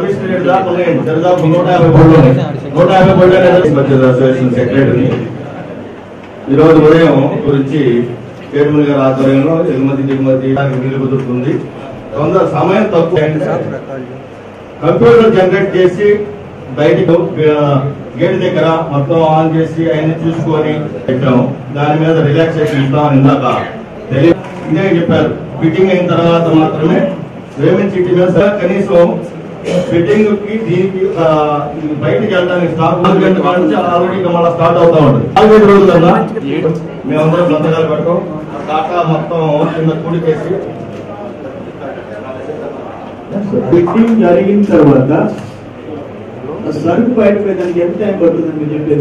Commissionerate దాకా ఉన్నాయండి దరిదాపు నూట యాభై బళ్ళు ఉన్నాయి నూట యాభై బళ్ళు అనేది మధ్య అసోసియేషన్ సెక్రటరీని ఈ రోజు ఉదయం గురించి చైర్మన్ గారి ఆధ్వర్యంలో ఎగుమతి దిగుమతి దానికి వీలు కుదురుతుంది కొంత సమయం తక్కువ అయింది సార్. కంప్యూటర్ జనరేట్ చేసి బయటకు గేట్ దగ్గర మొత్తం ఆన్ చేసి అవన్నీ చూసుకొని పెట్టాము దాని మీద రిలాక్సేషన్ ఇస్తామని ఇందాక తెలియ ఇదే చెప్పారు ఫిట్టింగ్ అయిన తర్వాత మాత్రమే పేమెంట్ చిట్టి మీద సార్ కనీసం ఫిట్టింగ్ కి దీనికి ఆ, ఇది బయటికి వెళ్ళడానికి స్టాక్ నాలుగు గంటల కాడ నుంచి ఆల్రెడీ ఇక మళ్ళీ స్టార్ట్ అవుతా ఉంటుంది నాలుగైదు రోజులన్నా మేమందరం సంతకాలు పెట్టాం డాటా మొత్తం కింద కూడికేసి ఫిట్టింగ్ జరిగిన తర్వాత ఆ సరుకు బయట పోయేదానికి ఎంత టైం పడుతుందని మీరు చెప్పేది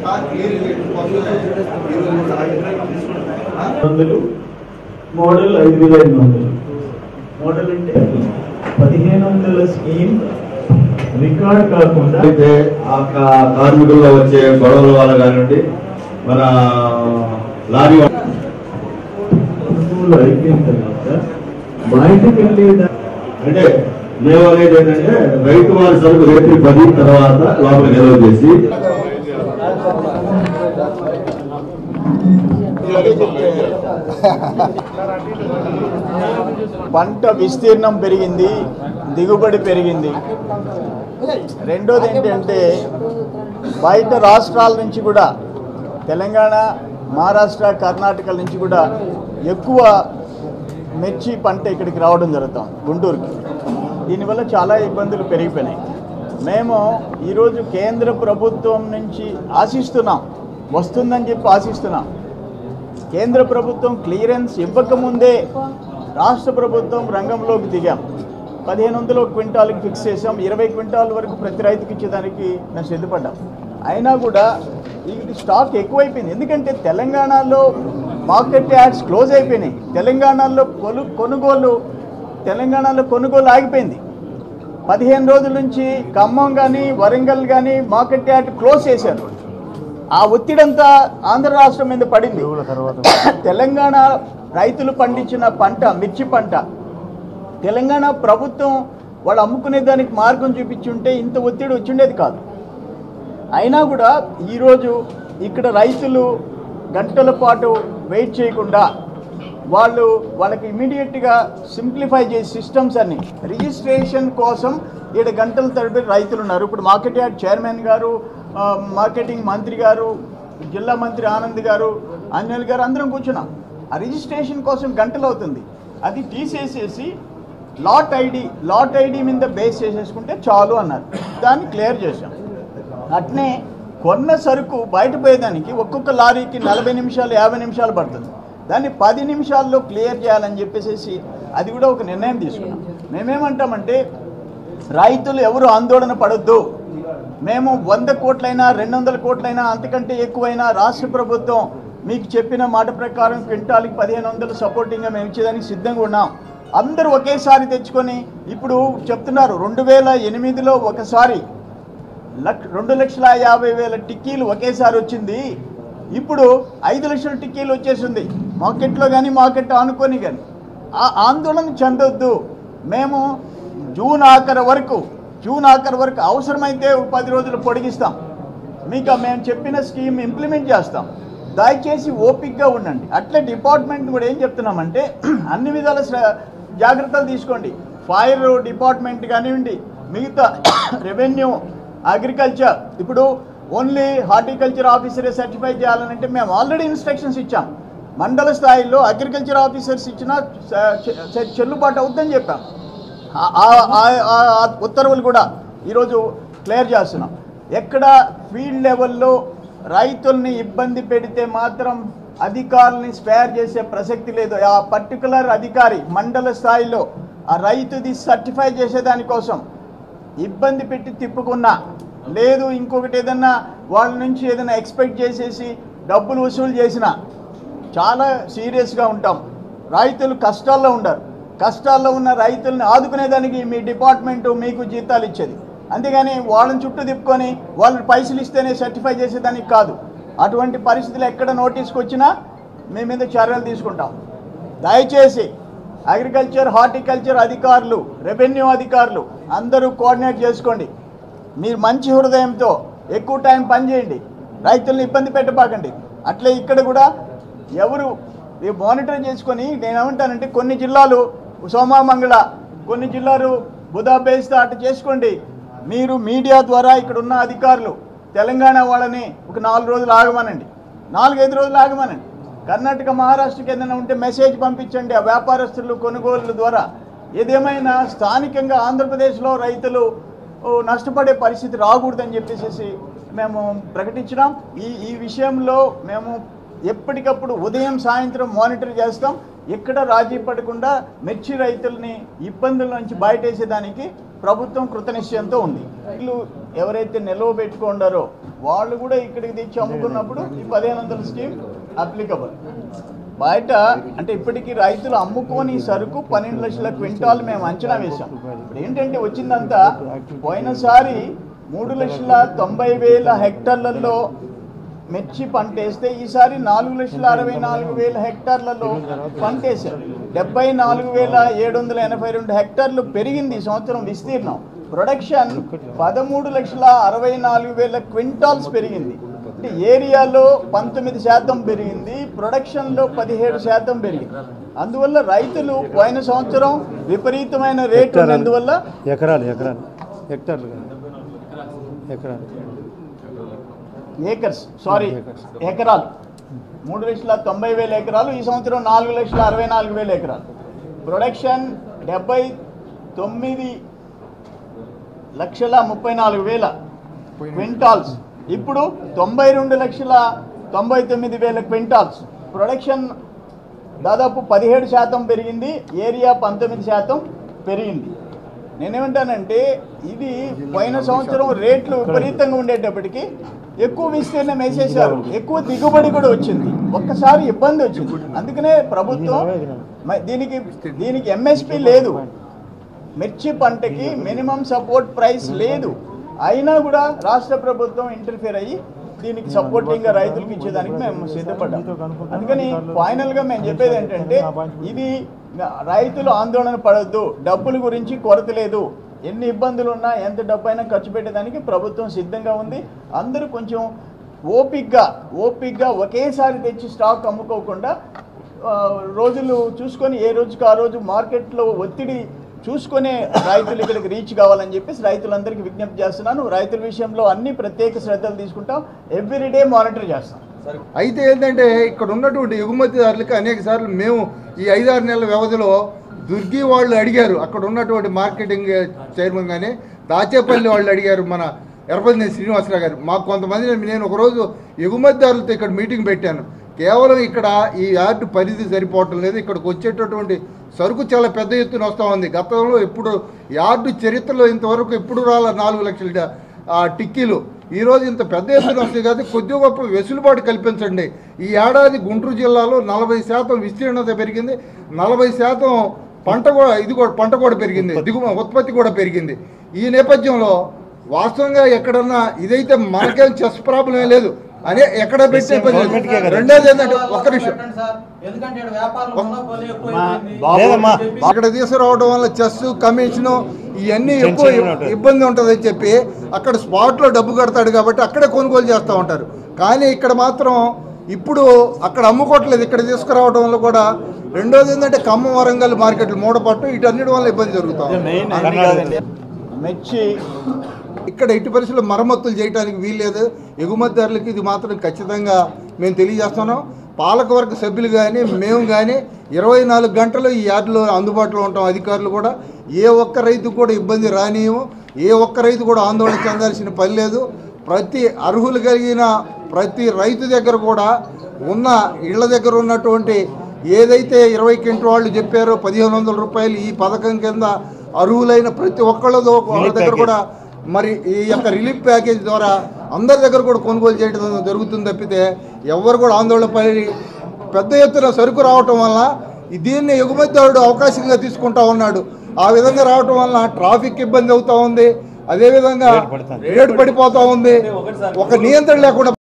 వందలు మోడల్ ఐదు వేల ఐదు వందలు మోడల్ అంటే పదిహేను వందల స్కీమ్ రికార్డ్ కాకుండా అయితే ఆ కా- కార్మికుల్లో వచ్చే గొడవల వల్ల కానివ్వండి మన లారీ వా- కొనుగోలు అయిపోయిన తర్వాత బయటకు వెళ్ళేదా అంటే మేము అనేది ఏంటంటే రైతు వారి సరుకు రేపు పది తర్వాత లోపల నిల్వ చేసి పంట విస్తీర్ణం పెరిగింది దిగుబడి పెరిగింది రెండోది ఏంటంటే బయట రాష్ట్రాల నుంచి కూడా తెలంగాణ మహారాష్ట్ర కర్ణాటక నుంచి కూడా ఎక్కువ మిర్చి పంట ఇక్కడికి రావడం జరుగుతాం గుంటూరుకి దీనివల్ల చాలా ఇబ్బందులు పెరిగిపోయినాయి మేము ఈరోజు కేంద్ర ప్రభుత్వం నుంచి ఆశిస్తున్నాం వస్తుందని చెప్పి ఆశిస్తున్నాం కేంద్ర ప్రభుత్వం క్లియరెన్స్ ఇవ్వకముందే రాష్ట్ర ప్రభుత్వం రంగంలోకి దిగాం పదిహేను వందల క్వింటాల్కి ఫిక్స్ చేసాం ఇరవై క్వింటాల్ వరకు ప్రతి రైతుకి ఇచ్చేదానికి మేము సిద్ధపడ్డాం అయినా కూడా ఈ స్టాక్ ఎక్కువైపోయింది ఎందుకంటే తెలంగాణలో మార్కెట్ యాడ్స్ క్లోజ్ అయిపోయినాయి తెలంగాణలో కొను కొనుగోలు తెలంగాణలో కొనుగోలు ఆగిపోయింది పదిహేను రోజుల నుంచి ఖమ్మం కానీ వరంగల్ కానీ మార్కెట్ యార్డ్ క్లోజ్ చేశారు ఆ ఒత్తిడంతా ఆంధ్ర రాష్ట్రం మీద పడింది తెలంగాణ రైతులు పండించిన పంట మిర్చి పంట తెలంగాణ ప్రభుత్వం వాళ్ళు అమ్ముకునే దానికి మార్గం చూపించుంటే ఇంత ఒత్తిడి వచ్చిండేది కాదు అయినా కూడా ఈరోజు ఇక్కడ రైతులు గంటల పాటు వెయిట్ చేయకుండా వాళ్ళు వాళ్ళకి ఇమీడియట్గా సింప్లిఫై చేసి సిస్టమ్స్ అన్ని రిజిస్ట్రేషన్ కోసం ఏడు గంటల తరబడి రైతులు ఉన్నారు ఇప్పుడు మార్కెట్ యార్డ్ చైర్మన్ గారు ఆ, మార్కెటింగ్ మంత్రి గారు జిల్లా మంత్రి ఆనంద్ గారు అంజల్ గారు అందరం కూర్చున్నాం ఆ రిజిస్ట్రేషన్ కోసం గంటలు అవుతుంది అది తీసేసేసి లాట్ ఐడి లాట్ ఐడి మీద బేస్ చేసేసుకుంటే చాలు అన్నారు దాన్ని క్లియర్ చేశాం అట్నే కొన్న సరుకు బయట పోయేదానికి ఒక్కొక్క లారీకి నలభై నిమిషాలు యాభై నిమిషాలు పడుతుంది దాన్ని పది నిమిషాల్లో క్లియర్ చేయాలని చెప్పేసి అది కూడా ఒక నిర్ణయం తీసుకున్నాం మేమేమంటామంటే రైతులు ఎవరు ఆందోళన పడొద్దు మేము వంద కోట్లైనా రెండు వందల కోట్లైనా అంతకంటే ఎక్కువైనా రాష్ట్ర ప్రభుత్వం మీకు చెప్పిన మాట ప్రకారం క్వింటాల్కి పదిహేను వందలు సపోర్టింగ్గా మేము ఇచ్చేదానికి సిద్ధంగా ఉన్నాం అందరూ ఒకేసారి తెచ్చుకొని ఇప్పుడు చెప్తున్నారు రెండు వేల ఎనిమిదిలో ఒకసారి లక్ష రెండు లక్షల యాభై వేల టిక్కీలు ఒకేసారి వచ్చింది ఇప్పుడు ఐదు లక్షల టిక్కీలు వచ్చేసింది మార్కెట్లో కానీ మార్కెట్ ఆనుకొని కానీ ఆ ఆందోళన చెందొద్దు మేము జూన్ ఆఖరి వరకు జూన్ ఆఖరి వరకు అవసరమైతే ఒక పది రోజులు పొడిగిస్తాం మీకు మేము చెప్పిన స్కీమ్ ఇంప్లిమెంట్ చేస్తాం దయచేసి ఓపిక్గా ఉండండి అట్లే డిపార్ట్మెంట్ కూడా ఏం చెప్తున్నామంటే అన్ని విధాల శ్ర- జాగ్రత్తలు తీసుకోండి ఫైర్ డిపార్ట్మెంట్ కానివ్వండి మిగతా రెవెన్యూ అగ్రికల్చర్ ఇప్పుడు ఓన్లీ హార్టికల్చర్ ఆఫీసరే సర్టిఫై చేయాలనంటే మేము ఆల్రెడీ ఇన్స్ట్రక్షన్స్ ఇచ్చాం మండల స్థాయిలో అగ్రికల్చర్ ఆఫీసర్స్ ఇచ్చిన స- చె- చెల్లుబాటు అవుతుందని చెప్పాం ఆ- ఆ- ఆ- ఆ- ఆ ఉత్తర్వులు కూడా ఈరోజు క్లియర్ చేస్తున్నాం ఎక్కడ ఫీల్డ్ లెవెల్లో రైతుల్ని ఇబ్బంది పెడితే మాత్రం అధికారుల్ని స్పేర్ చేసే ప్రసక్తి లేదు ఆ పర్టికులర్ అధికారి మండల స్థాయిలో ఆ రైతుది సర్టిఫై చేసేదానికోసం ఇబ్బంది పెట్టి తిప్పుకున్నా లేదు ఇంకొకటి ఏదన్నా వాళ్ళ నుంచి ఏదైనా ఎక్స్పెక్ట్ చేసేసి డబ్బులు వసూలు చేసినా చాలా సీరియస్గా ఉంటాం రైతులు కష్టాల్లో ఉండరు కష్టాల్లో ఉన్న రైతుల్ని ఆదుకునేదానికి మీ డిపార్ట్మెంటు మీకు జీతాలు ఇచ్చేది అంతేగాని వాళ్ళని చుట్టూ తిప్పుకొని వాళ్ళు పైసలు ఇస్తేనే సర్టిఫై చేసేదానికి కాదు అటువంటి పరిస్థితులు ఎక్కడ నోటీస్కి వచ్చినా మీ మీద చర్యలు తీసుకుంటాం దయచేసి అగ్రికల్చర్ హార్టికల్చర్ అధికారులు రెవెన్యూ అధికారులు అందరూ కోఆర్డినేట్ చేసుకోండి మీరు మంచి హృదయంతో ఎక్కువ టైం పనిచేయండి రైతుల్ని ఇబ్బంది పెట్టబాకండి అట్లే ఇక్కడ కూడా ఎవరు ఈ మానిటర్ చేసుకొని నేను ఏమంటానంటే కొన్ని జిల్లాలు సోమామంగళ కొన్ని జిల్లాలు బుధా బేస్తా అటు చేసుకోండి మీరు మీడియా ద్వారా ఇక్కడ ఉన్న అధికారులు తెలంగాణ వాళ్ళని ఒక నాలుగు రోజులు ఆగమనండి నాలుగైదు రోజులు ఆగమనండి కర్ణాటక మహారాష్ట్రకి ఏదైనా ఉంటే మెసేజ్ పంపించండి ఆ వ్యాపారస్తులు కొనుగోలుల ద్వారా ఏదేమైనా స్థానికంగా ఆంధ్రప్రదేశ్లో రైతులు ఓ, నష్టపడే పరిస్థితి రాకూడదని చెప్పేసి మేము ప్రకటించినాం ఈ ఈ విషయంలో మేము ఎప్పటికప్పుడు ఉదయం సాయంత్రం మానిటర్ చేస్తాం ఎక్కడ రాజీ పడకుండా మిర్చి రైతుల్ని ఇబ్బందుల నుంచి బయటేసేదానికి ప్రభుత్వం కృతనిశ్చయంతో ఉంది వీళ్ళు ఎవరైతే నిల్వ పెట్టుకుండారో వాళ్ళు కూడా ఇక్కడికి తెచ్చి అమ్ముకున్నప్పుడు ఈ పదిహేను వందల స్కీమ్ అప్లికబుల్ బయట అంటే ఇప్పటికీ రైతులు అమ్ముకోని సరుకు పన్నెండు లక్షల క్వింటాల్ మేము అంచనా వేశాం ఇప్పుడు ఏంటంటే వచ్చిందంతా పోయినసారి మూడు లక్షల తొంభై వేల హెక్టార్లలో మిర్చి పంట వేస్తే ఈసారి నాలుగు లక్షల అరవై నాలుగు వేల హెక్టార్లలో పంట వేశారు డెబ్బై నాలుగు వేల ఏడు వందల ఎనభై రెండు హెక్టార్లు పెరిగింది ఈ సంవత్సరం విస్తీర్ణం ప్రొడక్షన్ పదమూడు లక్షల అరవై నాలుగు వేల క్వింటాల్స్ పెరిగింది అంటే ఏరియాలో పంతొమ్మిది శాతం పెరిగింది ప్రొడక్షన్లో పదిహేడు శాతం పెరిగింది అందువల్ల రైతులు పోయిన సంవత్సరం విపరీతమైన రేటు ఉన్నందువల్ల ఎకరాలు ఎకరాలు హెక్టార్లు కాదు ఎకరాలు ఏకర్స్ సారీ ఎకరాలు మూడు లక్షల తొంభై వేల ఎకరాలు ఈ సంవత్సరం నాలుగు లక్షల అరవై నాలుగు వేల ఎకరాలు ప్రొడక్షన్ డెబ్బై తొమ్మిది లక్షల ముప్పై నాలుగు వేల క్వింటాల్స్ ఇప్పుడు తొంభై రెండు లక్షల తొంభై తొమ్మిది వేల క్వింటాల్స్ ప్రొడక్షన్ దాదాపు పదిహేడు శాతం పెరిగింది ఏరియా పంతొమ్మిది శాతం పెరిగింది నేనేమంటానంటే ఇది పోయిన సంవత్సరం రేట్లు విపరీతంగా ఉండేటప్పటికి ఎక్కువ విస్తీర్ణం వేసేసారు ఎక్కువ దిగుబడి కూడా వచ్చింది ఒక్కసారి ఇబ్బంది వచ్చింది అందుకనే ప్రభుత్వం మ- దీనికి దీనికి ఎంఎస్పి లేదు మిర్చి పంటకి మినిమం సపోర్ట్ ప్రైస్ లేదు అయినా కూడా రాష్ట్ర ప్రభుత్వం ఇంటర్ఫియర్ అయ్యి దీనికి సపోర్టింగ్ గా రైతులకు ఇచ్చేదానికి మేము సిద్ధపడ్డాం అందుకని ఫైనల్ గా మేము చెప్పేది ఏంటంటే ఇది రైతులు ఆందోళన పడొద్దు డబ్బుల గురించి కొరత లేదు ఎన్ని ఇబ్బందులు ఉన్నా ఎంత డబ్బు అయినా ఖర్చు పెట్టేదానికి ప్రభుత్వం సిద్ధంగా ఉంది అందరూ కొంచెం ఓపిక్గా ఓపిక్గా ఒకేసారి తెచ్చి స్టాక్ అమ్ముకోకుండా ఆ, రోజులు చూసుకొని ఏ రోజుకి ఆ రోజు మార్కెట్లో ఒత్తిడి చూసుకునే రైతులు ఇక్కడికి రీచ్ కావాలని చెప్పేసి రైతులందరికీ విజ్ఞప్తి చేస్తున్నాను రైతుల విషయంలో అన్ని ప్రత్యేక శ్రద్ధలు తీసుకుంటాం ఎవ్రీడే మానిటర్ చేస్తాం అయితే ఏంటంటే ఇక్కడ ఉన్నటువంటి ఎగుమతిదారులకి అనేక సార్లు మేము ఈ ఐదారు నెలల వ్యవధిలో దుర్గి వాళ్ళు అడిగారు అక్కడ ఉన్నటువంటి మార్కెటింగ్ చైర్మన్ కానీ దాచేపల్లి వాళ్ళు అడిగారు మన ఎర్రపల్లి శ్రీనివాసరావు గారు మాకు కొంతమంది నేను ఒకరోజు ఎగుమతిదారులతో ఇక్కడ మీటింగ్ పెట్టాను కేవలం ఇక్కడ ఈ యార్డు పరిధి సరిపోవటం లేదు ఇక్కడికి వచ్చేటటువంటి సరుకు చాలా పెద్ద ఎత్తున వస్తూ ఉంది గతంలో ఎప్పుడు యార్డు చరిత్రలో ఇంతవరకు ఎప్పుడు రాల నాలుగు లక్షల ఆ, టిక్కీలు ఈరోజు ఇంత పెద్ద ఎత్తున వస్తాయి కాబట్టి కొద్ది గొప్ప వెసులుబాటు కల్పించండి ఈ ఏడాది గుంటూరు జిల్లాలో నలభై శాతం విస్తీర్ణత పెరిగింది నలభై శాతం పంట కూడా ఇది కూడా పంట కూడా పెరిగింది దిగుమ ఉత్పత్తి కూడా పెరిగింది ఈ నేపథ్యంలో వాస్తవంగా ఎక్కడన్నా ఇదైతే మనకేం చెస్ ప్రాబ్లం లేదు అనే ఎక్కడ పెట్టే పని గవర్నమెంట్కే లేదు. కదా. రెండోది ఏంటంటే ఒక్క నిమిషం ఎందుకంటే ఈడ వ్యాపారులు మొనోపోలీ ఎక్కువ మా అయిపోయింది. బాబు- లేదమ్మా. అక్కడ తీసుకురావడం వల్ల చెస్ కమిషను ఇవన్నీ టెన్షన్ ఎక్కువ కూడా ఉంటుంది. ఇబ్బంది ఉంటుందని చెప్పి అక్కడ స్పాట్లో డబ్బు కడతాడు కాబట్టి అక్కడే కొనుగోలు చేస్తూ ఉంటారు కానీ ఇక్కడ మాత్రం ఇప్పుడు అక్కడ అమ్ముకోవట్లేదు ఇక్కడ తీసుకురావడం వల్ల కూడా రెండోది ఏంటంటే ఖమ్మం వరంగల్ మార్కెట్లు మూడపట్టు ఇటన్నిటి వల్ల ఇబ్బంది జరుగుతాం మెయిన్ అది కాదండి మిర్చి ఇక్కడ ఎట్టి పరిస్థితుల్లో మరమ్మతులు చేయడానికి వీల్లేదు ఎగుమతిదారులకి ఇది మాత్రం ఖచ్చితంగా మేము తెలియజేస్తున్నాం పాలకవర్గ సభ్యులు కానీ మేము కానీ ఇరవై నాలుగు గంటలు ఈ యార్డులో అందుబాటులో ఉంటాం అధికారులు కూడా ఏ ఒక్క రైతు కూడా ఇబ్బంది రానియము ఏ ఒక్క రైతు కూడా ఆందోళన చెందాల్సిన పని లేదు ప్రతి అర్హులు కలిగిన ప్రతి రైతు దగ్గర కూడా ఉన్న ఇళ్ల దగ్గర ఉన్నటువంటి ఏదైతే ఇరవై కింట వాళ్ళు చెప్పారో పదిహేను వందల రూపాయలు ఈ పథకం కింద అర్హులైన ప్రతి ఒక్కళ్ళతో వాళ్ళ దగ్గర కూడా మరి ఈ యొక్క రిలీఫ్ ప్యాకేజ్ ద్వారా అందరి దగ్గర కూడా కొనుగోలు చేయడం జరుగుతుంది తప్పితే ఎవరు కూడా ఆందోళన పడి పెద్ద ఎత్తున సరుకు రావటం వల్ల ఈ దీన్ని ఎగుమతిదారుడు అవకాశంగా తీసుకుంటా ఉన్నాడు ఆ విధంగా రావటం వల్ల ట్రాఫిక్ ఇబ్బంది అవుతా ఉంది అదేవిధంగా రేటు పడుతుంది. రేటు పడిపోతా ఉంది ఒక నియంత్రణ లేకుండా